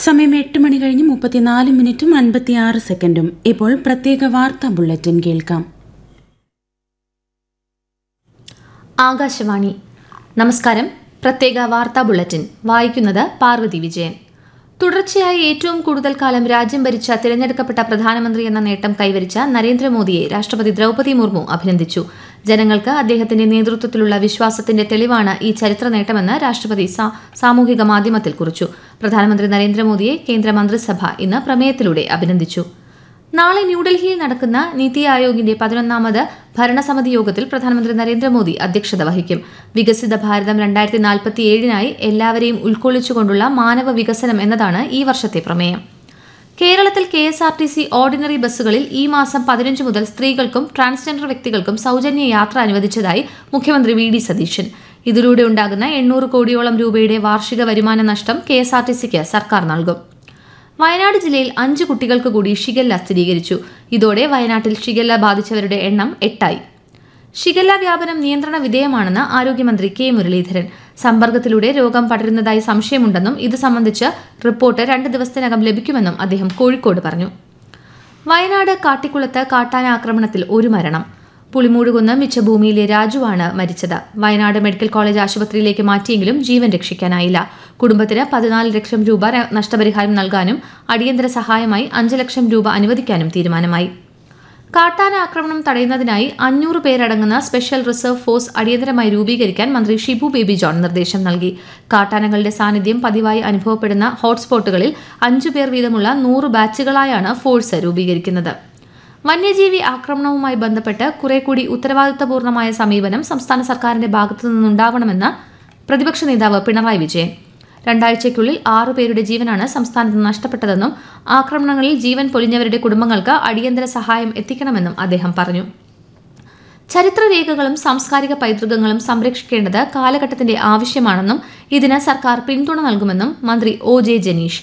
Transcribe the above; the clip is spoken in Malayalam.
സമയം എട്ട് മണി കഴിഞ്ഞ് മുപ്പത്തിനാല് മിനിറ്റും അൻപത്തിയാറ് സെക്കൻഡും ഇപ്പോൾ പ്രത്യേക വാർത്താ ബുള്ളറ്റിൻ കേൾക്കാം ആകാശവാണി നമസ്കാരം പ്രത്യേക വാർത്താ ബുള്ളറ്റിൻ വായിക്കുന്നത് പാർവതി വിജയൻ തുടർച്ചയായി ഏറ്റവും കൂടുതൽ കാലം രാജ്യം ഭരിച്ച തിരഞ്ഞെടുക്കപ്പെട്ട പ്രധാനമന്ത്രി എന്ന നേട്ടം കൈവരിച്ച നരേന്ദ്രമോദിയെ രാഷ്ട്രപതി ദ്രൗപദി മുർമു അഭിനന്ദിച്ചു ജനങ്ങൾക്ക് അദ്ദേഹത്തിന്റെ നേതൃത്വത്തിലുള്ള വിശ്വാസത്തിന്റെ തെളിവാണ് ഈ ചരിത്ര നേട്ടമെന്ന് രാഷ്ട്രപതി സാ- സാമൂഹിക മാധ്യമത്തിൽ കുറിച്ചു പ്രധാനമന്ത്രി നരേന്ദ്രമോദിയെ കേന്ദ്ര മന്ത്രിസഭ ഇന്ന് പ്രമേയത്തിലൂടെ അഭിനന്ദിച്ചു നാളെ ന്യൂഡൽഹിയിൽ നടക്കുന്ന നീതി ആയോഗിന്റെ പതിനൊന്നാമത് ഭരണസമിതി യോഗത്തിൽ പ്രധാനമന്ത്രി നരേന്ദ്രമോദി അധ്യക്ഷത വഹിക്കും വികസിത ഭാരതം രണ്ടായിരത്തി നാൽപ്പത്തി ഏഴിനായി എല്ലാവരെയും ഉൾക്കൊള്ളിച്ചുകൊണ്ടുള്ള മാനവ വികസനം എന്നതാണ് ഈ വർഷത്തെ പ്രമേയം കേരളത്തിൽ K S R T C ordinary ബസ്സുകളിൽ ഈ മാസം പതിനഞ്ച് മുതൽ സ്ത്രീകൾക്കും ട്രാൻസ്ജെൻഡർ വ്യക്തികൾക്കും സൗജന്യ യാത്ര അനുവദിച്ചതായി മുഖ്യമന്ത്രി വി ഡി സതീശൻ ഇതിലൂടെ ഉണ്ടാകുന്ന എണ്ണൂറ് കോടിയോളം രൂപയുടെ വാർഷിക വരുമാന നഷ്ടം കെ എസ് ആർ ടി സിക്ക് സർക്കാർ നൽകും വയനാട് ജില്ലയിൽ അഞ്ച് കുട്ടികൾക്ക് കൂടി ഷിഗല്ല സ്ഥിരീകരിച്ചു ഇതോടെ വയനാട്ടിൽ ഷിഗല്ല ബാധിച്ചവരുടെ എണ്ണം എട്ടായി ഷിഗല്ല വ്യാപനം നിയന്ത്രണ വിധേയമാണെന്ന് ആരോഗ്യമന്ത്രി കെ മുരളീധരൻ സമ്പർക്കത്തിലൂടെ രോഗം പടരുന്നതായി സംശയമുണ്ടെന്നും ഇത് സംബന്ധിച്ച് റിപ്പോർട്ട് രണ്ട് ദിവസത്തിനകം ലഭിക്കുമെന്നും അദ്ദേഹം കോഴിക്കോട് പറഞ്ഞു വയനാട് കാട്ടിക്കുളത്ത് കാട്ടാന ആക്രമണത്തിൽ ഒരു മരണം പുളിമൂടുകുന്ന് മിച്ചഭൂമിയിലെ രാജുവാണ് മരിച്ചത് വയനാട് മെഡിക്കൽ കോളേജ് ആശുപത്രിയിലേക്ക് മാറ്റിയെങ്കിലും ജീവൻ രക്ഷിക്കാനായില്ല കുടുംബത്തിന് പതിനാല് ലക്ഷം രൂപ ര- നഷ്ടപരിഹാരം നൽകാനും അടിയന്തര സഹായമായി അഞ്ച് ലക്ഷം രൂപ അനുവദിക്കാനും തീരുമാനമായി കാട്ടാന ആക്രമണം തടയുന്നതിനായി അഞ്ഞൂറ് പേരടങ്ങുന്ന സ്പെഷ്യൽ റിസർവ് ഫോഴ്സ് അടിയന്തരമായി രൂപീകരിക്കാൻ മന്ത്രി ഷിബു ബേബി ജോൺ നിർദ്ദേശം നൽകി കാട്ടാനകളുടെ സാന്നിധ്യം പതിവായി അനുഭവപ്പെടുന്ന ഹോട്ട്സ്പോട്ടുകളിൽ അഞ്ചു പേർ വീതമുള്ള നൂറ് ബാച്ചുകളായാണ് ഫോഴ്സ് രൂപീകരിക്കുന്നത് വന്യജീവി ആക്രമണവുമായി ബന്ധപ്പെട്ട് കുറെ കൂടി ഉത്തരവാദിത്തപൂർണമായ സമീപനം സംസ്ഥാന സർക്കാരിന്റെ ഭാഗത്തു നിന്നുണ്ടാവണമെന്ന് പ്രതിപക്ഷ നേതാവ് പിണറായി വിജയൻ രണ്ടാഴ്ചയ്ക്കുള്ളിൽ ആറു പേരുടെ ജീവനാണ് സംസ്ഥാനത്ത് നഷ്ടപ്പെട്ടതെന്നും ആക്രമണങ്ങളിൽ ജീവൻ പൊലിഞ്ഞവരുടെ കുടുംബങ്ങൾക്ക് അടിയന്തര സഹായം എത്തിക്കണമെന്നും അദ്ദേഹം പറഞ്ഞു ചരിത്രരേഖകളും സാംസ്കാരിക പൈതൃകങ്ങളും സംരക്ഷിക്കേണ്ടത് കാലഘട്ടത്തിന്റെ ആവശ്യമാണെന്നും ഇതിന് സർക്കാർ പിന്തുണ നൽകുമെന്നും മന്ത്രി ഒ ജെ ജനീഷ്